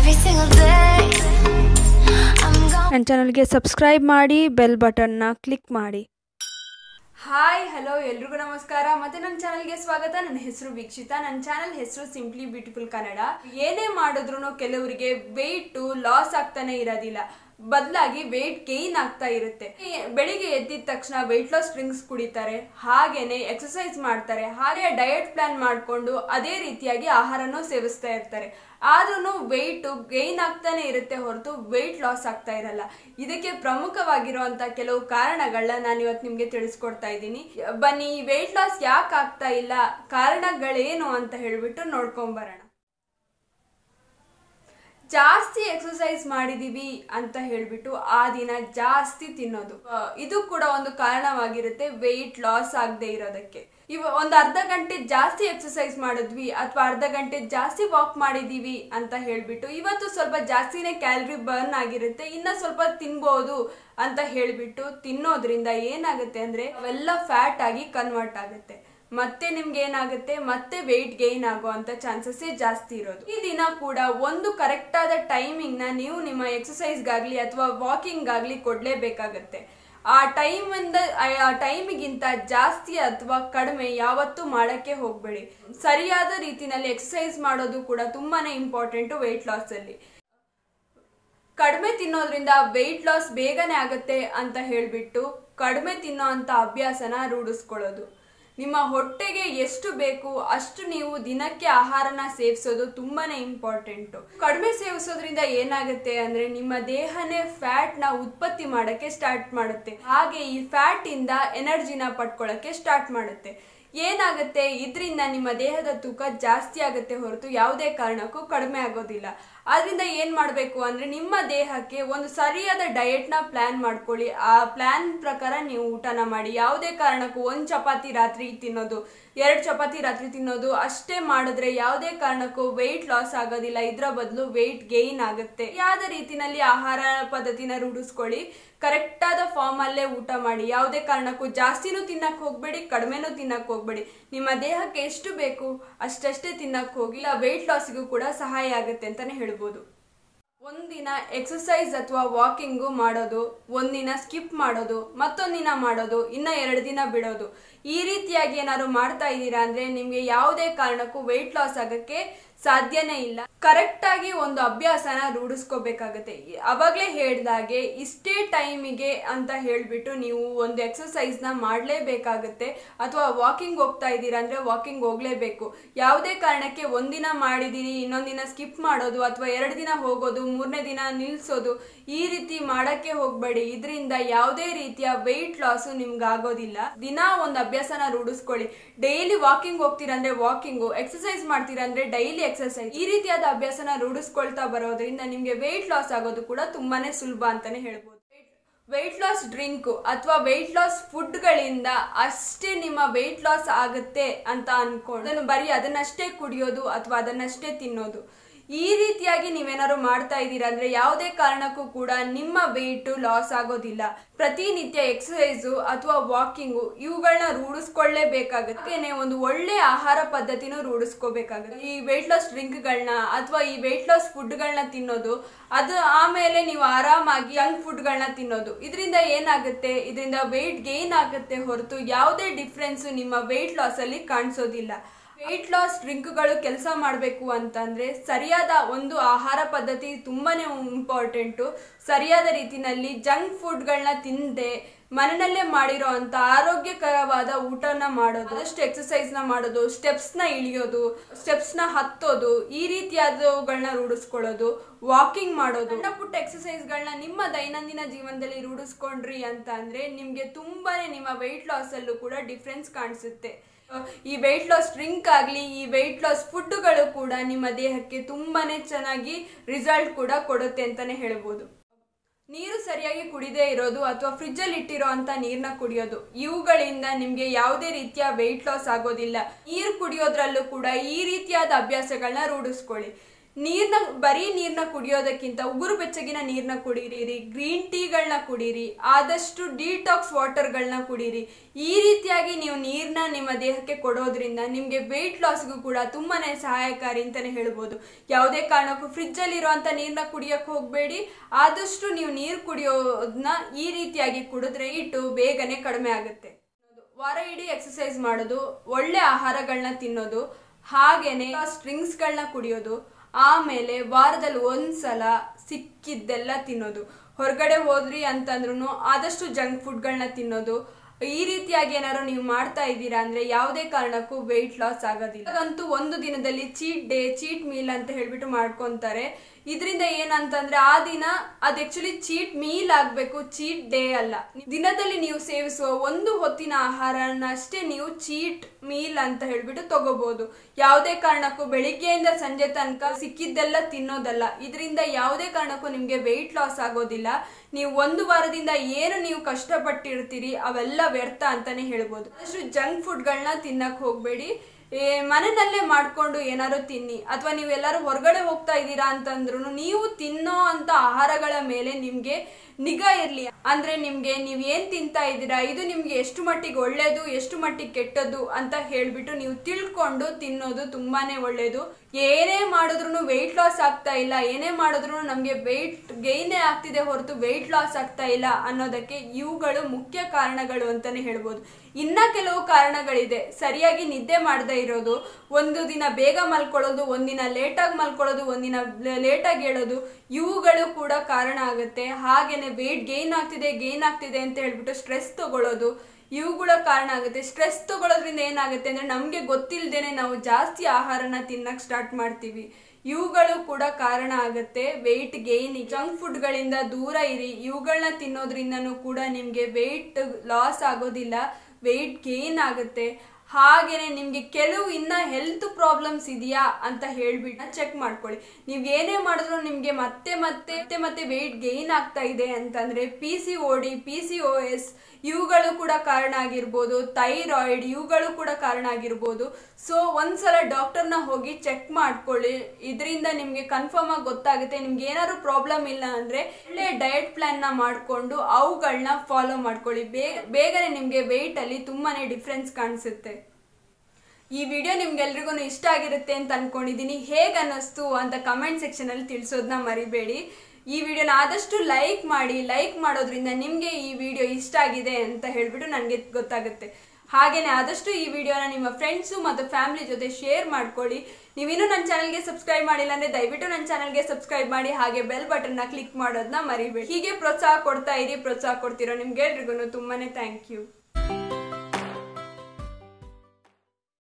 every single day. I'm gone. ನನ್ನ ಚಾನಲ್ಗೆ subscribe ಮಾಡಿ ಬೆಲ್ ಬಟನ್ನ ಕ್ಲಿಕ್ ಮಾಡಿ ಹಾಯ್ ಹಲೋ ಎಲ್ರಿಗೂ ನಮಸ್ಕಾರ ಮತ್ತೆ ನನ್ನ ಚಾನಲ್ಗೆ ಸ್ವಾಗತ ನನ್ನ ಹೆಸರು ವೀಕ್ಷಿತಾ ನನ್ನ ಚಾನಲ್ ಹೆಸರು ಸಿಂಪ್ಲಿ ಬ್ಯೂಟಿಫುಲ್ ಕನ್ನಡ ಏನೇ ಮಾಡಿದ್ರು ಕೆಲವರಿಗೆ ವೆಯ್ಟ್ ಲಾಸ್ ಆಗ್ತಾನೆ ಇರೋದಿಲ್ಲ ಬದಲಾಗಿ ವೆಯ್ಟ್ ಗೇನ್ ಆಗ್ತಾ ಇರುತ್ತೆ ಈ ಬೆಳಿಗ್ಗೆ ಎದ್ದಿದ ತಕ್ಷಣ ವೆಯ್ಟ್ ಲಾಸ್ ಡ್ರಿಂಕ್ಸ್ ಕುಡಿತಾರೆ ಹಾಗೇನೆ ಎಕ್ಸಸೈಸ್ ಮಾಡ್ತಾರೆ ಹಾಗೆ ಡಯಟ್ ಪ್ಲಾನ್ ಮಾಡಿಕೊಂಡು ಅದೇ ರೀತಿಯಾಗಿ ಆಹಾರನೂ ಸೇವಿಸ್ತಾ ಇರ್ತಾರೆ ಆದ್ರೂ ವೆಯ್ಟ್ ಗೈನ್ ಆಗ್ತಾನೆ ಇರುತ್ತೆ ಹೊರತು ವೆಯ್ಟ್ ಲಾಸ್ ಆಗ್ತಾ ಇರಲ್ಲ ಇದಕ್ಕೆ ಪ್ರಮುಖವಾಗಿರುವಂತ ಕೆಲವು ಕಾರಣಗಳನ್ನ ನಾನು ಇವತ್ತು ನಿಮ್ಗೆ ತಿಳಿಸ್ಕೊಡ್ತಾ ಇದ್ದೀನಿ ಬನ್ನಿ ವೆಯ್ಟ್ ಲಾಸ್ ಯಾಕೆ ಆಗ್ತಾ ಇಲ್ಲ ಕಾರಣಗಳೇನು ಅಂತ ಹೇಳ್ಬಿಟ್ಟು ನೋಡ್ಕೊಂಡ್ ಬರೋಣ ಜಾಸ್ತಿ ಎಕ್ಸಸೈಸ್ ಮಾಡಿದೀವಿ ಅಂತ ಹೇಳ್ಬಿಟ್ಟು ಆ ದಿನ ಜಾಸ್ತಿ ತಿನ್ನೋದು ಆ, ಇದು ಕೂಡ ಒಂದು ಕಾರಣವಾಗಿರುತ್ತೆ ವೆಯ್ಟ್ ಲಾಸ್ ಆಗದೆ ಇರೋದಕ್ಕೆ ಇವ ಒಂದು ಅರ್ಧ ಗಂಟೆ ಜಾಸ್ತಿ ಎಕ್ಸಸೈಸ್ ಮಾಡಿದ್ವಿ ಅಥವಾ ಅರ್ಧ ಗಂಟೆ ಜಾಸ್ತಿ ವಾಕ್ ಮಾಡಿದೀವಿ ಅಂತ ಹೇಳ್ಬಿಟ್ಟು ಇವತ್ತು ಸ್ವಲ್ಪ ಜಾಸ್ತಿನೇ ಕ್ಯಾಲರಿ ಬರ್ನ್ ಆಗಿರುತ್ತೆ ಇನ್ನ ಸ್ವಲ್ಪ ತಿನ್ಬೋದು ಅಂತ ಹೇಳ್ಬಿಟ್ಟು ತಿನ್ನೋದ್ರಿಂದ ಏನಾಗುತ್ತೆ ಅಂದ್ರೆ ಅವೆಲ್ಲ ಫ್ಯಾಟ್ ಆಗಿ ಕನ್ವರ್ಟ್ ಆಗುತ್ತೆ ಮತ್ತೆ ನಿಮ್ಗೆ ಏನಾಗುತ್ತೆ ಮತ್ತೆ ವೆಯ್ಟ್ ಗೈನ್ ಆಗುವಂತ ಚಾನ್ಸಸ್ ಜಾಸ್ತಿ ಇರೋದು ಈ ದಿನ ಕೂಡ ಒಂದು ಕರೆಕ್ಟ್ ಆದ ಟೈಮಿಂಗ್ ನ ನೀವು ನಿಮ್ಮ ಎಕ್ಸಸೈಸ್ಗಾಗ್ಲಿ ಅಥವಾ ವಾಕಿಂಗ್ ಆಗ್ಲಿ ಕೊಡ್ಲೇಬೇಕಾಗತ್ತೆ ಆ ಟೈಮ್ ಇಂದ ಆ ಟೈಮಿಗಿಂತ ಜಾಸ್ತಿ ಅಥವಾ ಕಡಿಮೆ ಯಾವತ್ತೂ ಮಾಡಕ್ಕೆ ಹೋಗ್ಬೇಡಿ ಸರಿಯಾದ ರೀತಿನಲ್ಲಿ ಎಕ್ಸಸೈಸ್ ಮಾಡೋದು ಕೂಡ ತುಂಬಾನೇ ಇಂಪಾರ್ಟೆಂಟ್ ವೆಯ್ಟ್ ಲಾಸ್ ಅಲ್ಲಿ ಕಡಿಮೆ ತಿನ್ನೋದ್ರಿಂದ ವೆಯ್ಟ್ ಲಾಸ್ ಬೇಗನೆ ಆಗುತ್ತೆ ಅಂತ ಹೇಳ್ಬಿಟ್ಟು ಕಡಿಮೆ ತಿನ್ನೋ ಅಂತ ಅಭ್ಯಾಸನ ರೂಢಿಸ್ಕೊಳ್ಳೋದು ನಿಮ್ಮ ಹೊಟ್ಟೆಗೆ ಎಷ್ಟು ಬೇಕು ಅಷ್ಟು ನೀವು ದಿನಕ್ಕೆ ಆಹಾರನ ಸೇವಿಸೋದು ತುಂಬಾನೇ ಇಂಪಾರ್ಟೆಂಟು ಕಡಿಮೆ ಸೇವಿಸೋದ್ರಿಂದ ಏನಾಗುತ್ತೆ ಅಂದ್ರೆ ನಿಮ್ಮ ದೇಹನೇ ಫ್ಯಾಟ್ ನ ಉತ್ಪತ್ತಿ ಮಾಡಕ್ಕೆ ಸ್ಟಾರ್ಟ್ ಮಾಡುತ್ತೆ ಹಾಗೆ ಈ ಫ್ಯಾಟ್ ಇಂದ ಎನರ್ಜಿನ ಪಡ್ಕೊಳ್ಳಕ್ಕೆ ಸ್ಟಾರ್ಟ್ ಮಾಡುತ್ತೆ ಏನಾಗುತ್ತೆ ಇದರಿಂದ ನಿಮ್ಮ ದೇಹದ ತೂಕ ಜಾಸ್ತಿ ಆಗುತ್ತೆ ಹೊರತು ಯಾವುದೇ ಕಾರಣಕ್ಕೂ ಕಡಿಮೆ ಆಗೋದಿಲ್ಲ ಆದ್ರಿಂದ ಏನ್ ಮಾಡಬೇಕು ಅಂದ್ರೆ ನಿಮ್ಮ ದೇಹಕ್ಕೆ ಒಂದು ಸರಿಯಾದ ಡಯಟ್ ನ ಪ್ಲಾನ್ ಮಾಡ್ಕೊಳ್ಳಿ ಆ ಪ್ಲಾನ್ ಪ್ರಕಾರ ನೀವು ಊಟನ ಮಾಡಿ ಯಾವುದೇ ಕಾರಣಕ್ಕೂ ಒಂದ್ ಚಪಾತಿ ರಾತ್ರಿ ತಿನ್ನೋದು ಎರಡು ಚಪಾತಿ ರಾತ್ರಿ ತಿನ್ನೋದು ಅಷ್ಟೇ ಮಾಡಿದ್ರೆ ಯಾವುದೇ ಕಾರಣಕ್ಕೂ ವೆಯ್ಟ್ ಲಾಸ್ ಆಗೋದಿಲ್ಲ ಇದರ ಬದಲು ವೆಯ್ಟ್ ಗೇನ್ ಆಗುತ್ತೆ ಯಾವ್ದೇ ರೀತಿನಲ್ಲಿ ಆಹಾರ ಪದ್ಧತಿನ ರೂಢಿಸ್ಕೊಳ್ಳಿ ಕರೆಕ್ಟ್ ಆದ ಫಾರ್ಮ್ ಅಲ್ಲೇ ಊಟ ಮಾಡಿ ಯಾವುದೇ ಕಾರಣಕ್ಕೂ ಜಾಸ್ತಿನೂ ತಿನ್ನಕ್ ಹೋಗ್ಬೇಡಿ ಕಡಿಮೆನೂ ತಿನ್ನಕ್ ಹೋಗ್ಬೇಡಿ ನಿಮ್ಮ ದೇಹಕ್ಕೆ ಎಷ್ಟು ಬೇಕು ಅಷ್ಟಷ್ಟೇ ತಿನ್ನಕ್ ಹೋಗಿ ವೆಯ್ಟ್ ಲಾಸ್ಗೂ ಕೂಡ ಸಹಾಯ ಆಗುತ್ತೆ ಅಂತಾನೆ ಹೇಳ್ಬೋದು ಒಂದಿನ ಎಕ್ಸಸೈಸ್ ಅಥವಾ ವಾಕಿಂಗು ಮಾಡೋದು ಒಂದಿನ ಸ್ಕಿಪ್ ಮಾಡೋದು ಮತ್ತೊಂದಿನ ಮಾಡೋದು ಇನ್ನ ಎರಡು ದಿನ ಬಿಡೋದು ಈ ರೀತಿಯಾಗಿ ಏನಾದ್ರು ಮಾಡ್ತಾ ಇದ್ದೀರಾ ಅಂದ್ರೆ ನಿಮ್ಗೆ ಯಾವುದೇ ಕಾರಣಕ್ಕೂ ವೆಯ್ಟ್ ಲಾಸ್ ಆಗಕ್ಕೆ ಸಾಧ್ಯನೇ ಇಲ್ಲ ಕರೆಕ್ಟ್ ಆಗಿ ಒಂದು ಅಭ್ಯಾಸನ ರೂಢಿಸ್ಕೋಬೇಕಾಗತ್ತೆ ಅವಾಗ್ಲೇ ಹೇಳ್ದಾಗೆ ಇಷ್ಟೇ ಟೈಮಿಗೆ ಅಂತ ಹೇಳ್ಬಿಟ್ಟು ನೀವು ಒಂದು ಎಕ್ಸಸೈಸ್ ನ ಮಾಡ್ಲೇಬೇಕಾಗತ್ತೆ ಅಥವಾ ವಾಕಿಂಗ್ ಹೋಗ್ತಾ ಇದ್ದೀರಾ ಅಂದ್ರೆ ವಾಕಿಂಗ್ ಹೋಗ್ಲೇಬೇಕು ಯಾವುದೇ ಕಾರಣಕ್ಕೆ ಒಂದಿನ ಮಾಡಿದೀನಿ ಇನ್ನೊಂದಿನ ಸ್ಕಿಪ್ ಮಾಡೋದು ಅಥವಾ ಎರಡು ದಿನ ಹೋಗೋದು ಮೂರನೇ ದಿನ ನಿಲ್ಸೋದು ಈ ರೀತಿ ಮಾಡಕ್ಕೆ ಹೋಗ್ಬೇಡಿ ಇದರಿಂದ ಯಾವುದೇ ರೀತಿಯ ವೆಯ್ಟ್ ಲಾಸ್ ನಿಮ್ಗೆ ಆಗೋದಿಲ್ಲ ದಿನ ಒಂದು ಅಭ್ಯಾಸನ ರೂಢಿಸ್ಕೊಳ್ಳಿ ಡೈಲಿ ವಾಕಿಂಗ್ ಹೋಗ್ತೀರಾ ಅಂದ್ರೆ ವಾಕಿಂಗು ಎಕ್ಸಸೈಸ್ ಮಾಡ್ತೀರಾ ಅಂದ್ರೆ ಡೈಲಿ ಎಕ್ಸಸೈಸ್ ಈ ರೀತಿಯಾದ ಅಭ್ಯಾಸನ ರೂಢಿಸ್ಕೊಳ್ತಾ ಬರೋದ್ರಿಂದ ನಿಮ್ಗೆ ವೆಯ್ಟ್ ಲಾಸ್ ಆಗೋದು ಕೂಡ ತುಂಬಾನೇ ಸುಲಭ ಅಂತಾನೆ ಹೇಳ್ಬೋದು ವೆಯ್ಟ್ ಲಾಸ್ ಡ್ರಿಂಕ್ ಅಥವಾ ವೆಯ್ಟ್ ಲಾಸ್ ಫುಡ್ಗಳಿಂದ ಅಷ್ಟೇ ನಿಮ್ಮ ವೆಯ್ಟ್ ಲಾಸ್ ಆಗುತ್ತೆ ಅಂತ ಅನ್ಕೊಂಡು ಅದನ್ನು ಬರೀ ಅದನ್ನಷ್ಟೇ ಕುಡಿಯೋದು ಅಥವಾ ಅದನ್ನಷ್ಟೇ ತಿನ್ನೋದು ಈ ರೀತಿಯಾಗಿ ನೀವೇನಾದ್ರು ಮಾಡ್ತಾ ಇದ್ದೀರಾ ಅಂದ್ರೆ ಯಾವುದೇ ಕಾರಣಕ್ಕೂ ಕೂಡ ನಿಮ್ಮ ವೆಯ್ಟ್ ಲಾಸ್ ಆಗೋದಿಲ್ಲ ಪ್ರತಿನಿತ್ಯ ಎಕ್ಸಸೈಸು ಅಥವಾ ವಾಕಿಂಗು ಇವುಗಳನ್ನ ರೂಢಿಸ್ಕೊಳ್ಳೇಬೇಕಾಗುತ್ತೆ ಹಾಗೇನೆ ಒಂದು ಒಳ್ಳೆ ಆಹಾರ ಪದ್ಧತಿನೂ ರೂಢಿಸ್ಕೋಬೇಕಾಗುತ್ತೆ ಈ ವೆಯ್ಟ್ ಲಾಸ್ ಡ್ರಿಂಕ್ಗಳನ್ನ ಅಥವಾ ಈ ವೆಯ್ಟ್ ಲಾಸ್ ಫುಡ್ಗಳನ್ನ ತಿನ್ನೋದು ಅದು ಆಮೇಲೆ ನೀವು ಆರಾಮಾಗಿ ಜಂಕ್ ಫುಡ್ಗಳನ್ನ ತಿನ್ನೋದು ಇದರಿಂದ ಏನಾಗುತ್ತೆ ಇದರಿಂದ ವೆಯ್ಟ್ ಗೇನ್ ಆಗುತ್ತೆ ಹೊರತು ಯಾವುದೇ ಡಿಫ್ರೆನ್ಸ್ ನಿಮ್ಮ ವೆಯ್ಟ್ ಲಾಸ್ ಅಲ್ಲಿ ಕಾಣಿಸೋದಿಲ್ಲ ವೆಯ್ಟ್ ಲಾಸ್ ಡ್ರಿಂಕ್ಗಳು ಕೆಲಸ ಮಾಡಬೇಕು ಅಂತಂದ್ರೆ ಸರಿಯಾದ ಒಂದು ಆಹಾರ ಪದ್ಧತಿ ತುಂಬಾನೇ ಇಂಪಾರ್ಟೆಂಟು ಸರಿಯಾದ ರೀತಿನಲ್ಲಿ ಜಂಕ್ ಫುಡ್ಗಳನ್ನ ತಿನ್ನದೆ ಮನೆಯಲ್ಲೇ ಮಾಡಿರೋ ಅಂತ ಆರೋಗ್ಯಕರವಾದ ಊಟನ ಮಾಡೋದು ಅದಷ್ಟು ಎಕ್ಸಸೈಸ್ ನ ಮಾಡೋದು ಸ್ಟೆಪ್ಸ್ ನ ಇಳಿಯೋದು ಸ್ಟೆಪ್ಸ್ ನ ಹತ್ತೋದು ಈ ರೀತಿಯಾದವುಗಳನ್ನ ರೂಢಿಸ್ಕೊಳ್ಳೋದು ವಾಕಿಂಗ್ ಮಾಡೋದು ಸಣ್ಣ ಪುಟ್ಟ ಎಕ್ಸಸೈಸ್ ಗಳನ್ನ ನಿಮ್ಮ ದೈನಂದಿನ ಜೀವನದಲ್ಲಿ ರೂಢಿಸ್ಕೊಂಡ್ರಿ ಅಂತ ಅಂದ್ರೆ ನಿಮ್ಗೆ ತುಂಬಾನೇ ನಿಮ್ಮ ವೆಯ್ಟ್ ಲಾಸ್ ಅಲ್ಲೂ ಕೂಡ ಡಿಫ್ರೆನ್ಸ್ ಕಾಣಿಸುತ್ತೆ ಈ ವೆಯ್ಟ್ ಲಾಸ್ ಡ್ರಿಂಕ್ ಆಗಲಿ ಈ ವೆಯ್ಟ್ ಲಾಸ್ ಫುಡ್ಗಳು ಕೂಡ ನಿಮ್ಮ ದೇಹಕ್ಕೆ ತುಂಬಾನೇ ಚೆನ್ನಾಗಿ ರಿಸಲ್ಟ್ ಕೂಡ ಕೊಡುತ್ತೆ ಅಂತಾನೆ ಹೇಳ್ಬೋದು ನೀರು ಸರಿಯಾಗಿ ಕುಡಿದೇ ಇರೋದು ಅಥವಾ ಫ್ರಿಜ್ಜಲ್ಲಿ ಇಟ್ಟಿರೋ ಅಂತ ನೀರನ್ನ ಕುಡಿಯೋದು ಇವುಗಳಿಂದ ನಿಮಗೆ ಯಾವುದೇ ರೀತಿಯ ವೆಯ್ಟ್ ಲಾಸ್ ಆಗೋದಿಲ್ಲ ನೀರು ಕುಡಿಯೋದ್ರಲ್ಲೂ ಕೂಡ ಈ ರೀತಿಯಾದ ಅಭ್ಯಾಸಗಳನ್ನ ರೂಢಿಸ್ಕೊಳ್ಳಿ ನೀರ್ನ ಬರೀ ನೀರ್ನ ಕುಡಿಯೋದಕ್ಕಿಂತ ಉಗುರು ಬೆಚ್ಚಗಿನ ನೀರ್ನ ಕುಡೀರಿ ಗ್ರೀನ್ ಟೀಗಳನ್ನ ಕುಡೀರಿ ಆದಷ್ಟು ಡಿಟಾಕ್ಸ್ ವಾಟರ್ಗಳನ್ನ ಕುಡೀರಿ ಈ ರೀತಿಯಾಗಿ ನೀವು ನೀರ್ನ ನಿಮ್ಮ ದೇಹಕ್ಕೆ ಕೊಡೋದ್ರಿಂದ ನಿಮಗೆ ವೆಯ್ಟ್ ಲಾಸ್ಗೂ ಕೂಡ ತುಂಬಾನೇ ಸಹಾಯಕಾರಿ ಅಂತಾನೆ ಹೇಳ್ಬೋದು ಯಾವುದೇ ಕಾರಣಕ್ಕೂ ಫ್ರಿಜ್ಜಲ್ಲಿ ಇರುವಂತ ನೀರ್ನ ಕುಡಿಯಕ್ಕೆ ಹೋಗಬೇಡಿ ಆದಷ್ಟು ನೀವು ನೀರು ಕುಡಿಯೋದನ್ನ ಈ ರೀತಿಯಾಗಿ ಕುಡಿದ್ರೆ ಇಟ್ಟು ಬೇಗನೆ ಕಡಿಮೆ ಆಗುತ್ತೆ ವಾರ ಇಡೀ ಎಕ್ಸಸೈಸ್ ಮಾಡೋದು ಒಳ್ಳೆ ಆಹಾರಗಳನ್ನ ತಿನ್ನೋದು ಹಾಗೇನೆ ಸ್ಟ್ರಿಂಗ್ಸ್ಗಳನ್ನ ಕುಡಿಯೋದು ಆಮೇಲೆ ವಾರದಲ್ಲಿ ಒಂದ್ಸಲ ಸಿಕ್ಕಿದ್ದೆಲ್ಲ ತಿನ್ನೋದು ಹೊರಗಡೆ ಹೋದ್ರಿ ಅಂತಂದ್ರೂ ಆದಷ್ಟು ಜಂಕ್ ಫುಡ್ಗಳನ್ನ ತಿನ್ನೋದು ಈ ರೀತಿಯಾಗಿ ಏನಾದ್ರು ನೀವು ಮಾಡ್ತಾ ಇದ್ದೀರಾ ಅಂದ್ರೆ ಯಾವುದೇ ಕಾರಣಕ್ಕೂ ವೆಯ್ಟ್ ಲಾಸ್ ಆಗೋದಿಲ್ಲ ಹಾಗಂತೂ ಒಂದು ದಿನದಲ್ಲಿ ಚೀಟ್ ಡೇ ಚೀಟ್ ಮೀಲ್ ಅಂತ ಹೇಳ್ಬಿಟ್ಟು ಮಾಡ್ಕೊಂತಾರೆ ಇದರಿಂದ ಏನಂತಂದ್ರೆ ಆ ದಿನ ಅದು ಆಕ್ಚುಲಿ ಚೀಟ್ ಮೀಲ್ ಆಗ್ಬೇಕು ಚೀಟ್ ಡೇ ಅಲ್ಲ ದಿನದಲ್ಲಿ ನೀವು ಸೇವಿಸುವ ಒಂದು ಹೊತ್ತಿನ ಆಹಾರನ ಅಷ್ಟೇ ನೀವು ಚೀಟ್ ಮೀಲ್ ಅಂತ ಹೇಳ್ಬಿಟ್ಟು ತಗೋಬಹುದು ಯಾವುದೇ ಕಾರಣಕ್ಕೂ ಬೆಳಿಗ್ಗೆಯಿಂದ ಸಂಜೆ ತನಕ ಸಿಕ್ಕಿದ್ದೆಲ್ಲ ತಿನ್ನೋದಲ್ಲ ಇದರಿಂದ ಯಾವುದೇ ಕಾರಣಕ್ಕೂ ನಿಮ್ಗೆ ವೆಯ್ಟ್ ಲಾಸ್ ಆಗೋದಿಲ್ಲ ನೀವು ಒಂದು ವಾರದಿಂದ ಏನು ನೀವು ಕಷ್ಟಪಟ್ಟಿರ್ತೀರಿ ಅವೆಲ್ಲ ವ್ಯರ್ಥ ಅಂತಾನೆ ಹೇಳ್ಬೋದು ಅಷ್ಟು ಜಂಕ್ ಫುಡ್ಗಳನ್ನ ತಿನ್ನಕ್ ಹೋಗ್ಬೇಡಿ ಏ ಮನೆಯಲ್ಲೇ ಮಾಡ್ಕೊಂಡು ಏನಾದ್ರು ತಿನ್ನಿ ಅಥವಾ ನೀವು ಎಲ್ಲರೂ ಹೊರಗಡೆ ಹೋಗ್ತಾ ಇದ್ದೀರಾ ಅಂತಂದ್ರು ನೀವು ತಿನ್ನೋ ಅಂತ ಆಹಾರಗಳ ಮೇಲೆ ನಿಮ್ಗೆ ನಿಗಾ ಇರ್ಲಿ ಅಂದ್ರೆ ನಿಮ್ಗೆ ನೀವ್ ಏನ್ ತಿಂತಾ ಇದ್ದೀರಾ ಇದು ನಿಮ್ಗೆ ಎಷ್ಟು ಮಟ್ಟಿಗೆ ಒಳ್ಳೇದು ಎಷ್ಟು ಮಟ್ಟಿಗೆ ಕೆಟ್ಟದ್ದು ಅಂತ ಹೇಳ್ಬಿಟ್ಟು ನೀವು ತಿಳ್ಕೊಂಡು ತಿನ್ನೋದು ತುಂಬಾನೇ ಒಳ್ಳೇದು ಏನೇ ಮಾಡಿದ್ರು ವೆಯ್ಟ್ ಲಾಸ್ ಆಗ್ತಾ ಇಲ್ಲ ಏನೇ ಮಾಡಿದ್ರು ನಮ್ಗೆ ವೆಯ್ಟ್ ಗೈನೇ ಆಗ್ತಿದೆ ಹೊರತು ವೆಯ್ಟ್ ಲಾಸ್ ಆಗ್ತಾ ಇಲ್ಲ ಅನ್ನೋದಕ್ಕೆ ಇವುಗಳು ಮುಖ್ಯ ಕಾರಣಗಳು ಅಂತಾನೆ ಹೇಳ್ಬೋದು ಇನ್ನ ಕೆಲವು ಕಾರಣಗಳಿದೆ ಸರಿಯಾಗಿ ನಿದ್ದೆ ಮಾಡದೇ ಇರೋದು ಒಂದು ದಿನ ಬೇಗ ಮಲ್ಕೊಳ್ಳೋದು ಒಂದಿನ ಲೇಟಾಗಿ ಮಲ್ಕೊಳ್ಳೋದು ಒಂದಿನ ಲೇಟಾಗಿ ಹೇಳೋದು ಇವುಗಳು ಕೂಡ ಕಾರಣ ಆಗುತ್ತೆ ಹಾಗೇನೆ ವೆಯ್ಟ್ ಗೇನ್ ಆಗ್ತಿದೆ ಗೇನ್ ಆಗ್ತಿದೆ ಅಂತ ಹೇಳ್ಬಿಟ್ಟು ಸ್ಟ್ರೆಸ್ ತಗೊಳ್ಳೋದು ಇವುಗಳ ಕಾರಣ ಆಗುತ್ತೆ ಸ್ಟ್ರೆಸ್ ತಗೊಳ್ಳೋದ್ರಿಂದ ಏನಾಗುತ್ತೆ ಅಂದ್ರೆ ನಮಗೆ ಗೊತ್ತಿಲ್ಲದೇನೆ ನಾವು ಜಾಸ್ತಿ ಆಹಾರನ ತಿನ್ನಕ್ ಸ್ಟಾರ್ಟ್ ಮಾಡ್ತೀವಿ ಇವುಗಳು ಕೂಡ ಕಾರಣ ಆಗುತ್ತೆ ವೆಯ್ಟ್ ಗೇನ್ ಜಂಕ್ ಫುಡ್ಗಳಿಂದ ದೂರ ಇರಿ ಇವುಗಳನ್ನ ತಿನ್ನೋದ್ರಿಂದನೂ ಕೂಡ ನಿಮಗೆ ವೆಯ್ಟ್ ಲಾಸ್ ಆಗೋದಿಲ್ಲ ವೆಯ್ಟ್ ಗೇನ್ ಆಗುತ್ತೆ ಹಾಗೇನೆ ನಿಮ್ಗೆ ಕೆಲವು ಇನ್ನ ಹೆಲ್ತ್ ಪ್ರಾಬ್ಲಮ್ಸ್ ಇದೆಯಾ ಅಂತ ಹೇಳ್ಬಿಟ್ಟು ಚೆಕ್ ಮಾಡ್ಕೊಳ್ಳಿ ನೀವು ಏನೇ ಮಾಡಿದ್ರು ನಿಮ್ಗೆ ಮತ್ತೆ ಮತ್ತೆ ಮತ್ತೆ ಮತ್ತೆ ವೆಯ್ಟ್ ಗೇನ್ ಆಗ್ತಾ ಇದೆ ಅಂತಂದ್ರೆ P C O D P C O S ಇವುಗಳು ಕೂಡ ಕಾರಣ ಆಗಿರ್ಬೋದು ಥೈರಾಯ್ಡ್ ಇವುಗಳು ಕೂಡ ಕಾರಣ ಆಗಿರ್ಬೋದು ಸೊ ಒಂದ್ಸಲ ಡಾಕ್ಟರ್ನ ಹೋಗಿ ಚೆಕ್ ಮಾಡ್ಕೊಳ್ಳಿ ಇದರಿಂದ ನಿಮ್ಗೆ ಕನ್ಫರ್ಮ್ ಆಗಿ ಗೊತ್ತಾಗುತ್ತೆ ನಿಮ್ಗೆ ಏನಾದ್ರು ಪ್ರಾಬ್ಲಮ್ ಇಲ್ಲ ಅಂದ್ರೆ ಒಳ್ಳೆ ಡಯಟ್ ಪ್ಲಾನ್ ನ ಮಾಡ್ಕೊಂಡು ಅವುಗಳನ್ನ ಫಾಲೋ ಮಾಡ್ಕೊಳ್ಳಿ ಬೇಗ ಬೇಗನೆ ನಿಮ್ಗೆ ವೆಯ್ಟ್ ಅಲ್ಲಿ ತುಂಬಾನೇ ಡಿಫ್ರೆನ್ಸ್ ಕಾಣಿಸುತ್ತೆ ಈ ವಿಡಿಯೋ ನಿಮ್ಗೆಲ್ರಿಗೂ ಇಷ್ಟ ಆಗಿರುತ್ತೆ ಅಂತ ಅನ್ಕೊಂಡಿದೀನಿ ಹೇಗೆ ಅನ್ನಿಸ್ತು ಅಂತ ಕಮೆಂಟ್ ಸೆಕ್ಷನ್ ಅಲ್ಲಿ ತಿಳಿಸೋದನ್ನ ಮರಿಬೇಡಿ ಈ ವಿಡಿಯೋನ ಆದಷ್ಟು ಲೈಕ್ ಮಾಡಿ ಲೈಕ್ ಮಾಡೋದ್ರಿಂದ ನಿಮಗೆ ಈ ವಿಡಿಯೋ ಇಷ್ಟ ಆಗಿದೆ ಅಂತ ಹೇಳ್ಬಿಟ್ಟು ನನಗೆ ಗೊತ್ತಾಗುತ್ತೆ ಹಾಗೇನೆ ಆದಷ್ಟು ಈ ವಿಡಿಯೋನ ನಿಮ್ಮ ಫ್ರೆಂಡ್ಸು ಮತ್ತು ಫ್ಯಾಮಿಲಿ ಜೊತೆ ಶೇರ್ ಮಾಡ್ಕೊಳ್ಳಿ ನೀವಿನ್ನೂ ನನ್ನ ಚಾನಲ್ಗೆ ಸಬ್ಸ್ಕ್ರೈಬ್ ಮಾಡಿಲ್ಲ ಅಂದ್ರೆ ದಯವಿಟ್ಟು ನನ್ನ ಚಾನಲ್ಗೆ ಸಬ್ಸ್ಕ್ರೈಬ್ ಮಾಡಿ ಹಾಗೆ ಬೆಲ್ ಬಟನ್ನ ಕ್ಲಿಕ್ ಮಾಡೋದನ್ನ ಮರಿಬೇಡಿ ಹೀಗೆ ಪ್ರೋತ್ಸಾಹ ಕೊಡ್ತಾ ಇರಿ ಪ್ರೋತ್ಸಾಹ ಕೊಡ್ತಿರೋ ನಿಮ್ಗೆಲ್ರಿಗೂ ತುಂಬಾನೇ ಥ್ಯಾಂಕ್ ಯು